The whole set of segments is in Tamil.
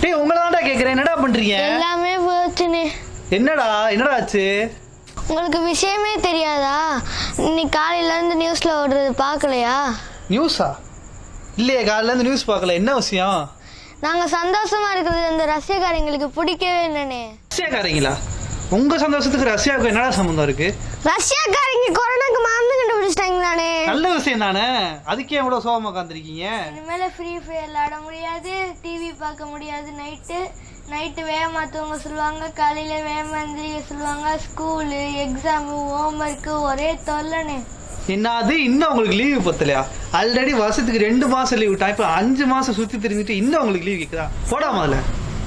டேய் உங்களை தான்டா கேக்குறேன் என்னடா பண்றீங்க எல்லாமே போச்சுனே என்னடா என்னடா ஆச்சு உங்களுக்கு விஷயமே தெரியாதா இன்னைக்கு காலையில இருந்து நியூஸ்ல ஓடுறது பார்க்கலையா நியூஸா இல்லையே காலையில இருந்து நியூஸ் பார்க்கல என்ன விஷயம் நாங்க சந்தோஷமா இருக்கிறது அந்த ரஷ்யக்காரங்களுக்கு பிடிக்கவே இல்லைனே ரஷ்யாக்காரங்களா உங்க சந்தோஷத்துக்கு ரஷ்யாவுக்கு என்னடா சம்பந்தம் இருக்கு ரஷ்யாக்காரங்க கொரோனாக்கு மருந்து கண்டுபிடிச்சிட்டாங்களானே நல்ல விஷயம் தானே அதுக்கே இவ்வளவு சோகமா உட்காந்துருக்கீங்க இனிமேல ஃப்ரீ ஃபயர் விளையாட முடியாது டிவி பார்க்க முடியாது நைட்டு நைட்டு வேகமா தூங்க சொல்லுவாங்க காலையில வேகமா எந்திரிக்க சொல்லுவாங்க ஸ்கூலு எக்ஸாமு ஹோம்ஒர்க்கு ஒரே தொல்லனே என்னது இன்னும் உங்களுக்கு லீவு பத்தலையா ஆல்ரெடி வருஷத்துக்கு ரெண்டு மாசம் லீவ் விட்டா இப்ப அஞ்சு மாசம் சுத்தி தெரிஞ்சுட்டு இன்னும் உங்களுக்கு லீவ் கேக்குதா போடா முதல்ல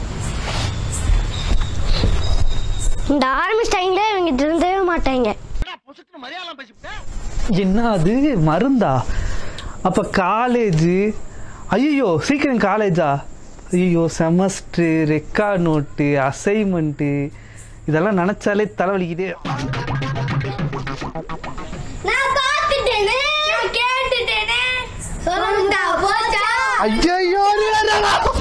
இந்த ஆரம்பிச்சிட்டாங்களே இவங்க திருந்தவே மாட்டாங்க என்ன அது மருந்தா அப்ப காலேஜ் ஐயோ சீக்கிரம் காலேஜா ஐயோ செமஸ்டர் ரெக்கார்ட் நோட்டு அசைன்மெண்ட்டு இதெல்லாம் நினைச்சாலே தலைவலிக்குதே நான் பார்த்துட்டேனே கேட்டுட்டேனே சொல்லுண்டா போச்சா ஐயோ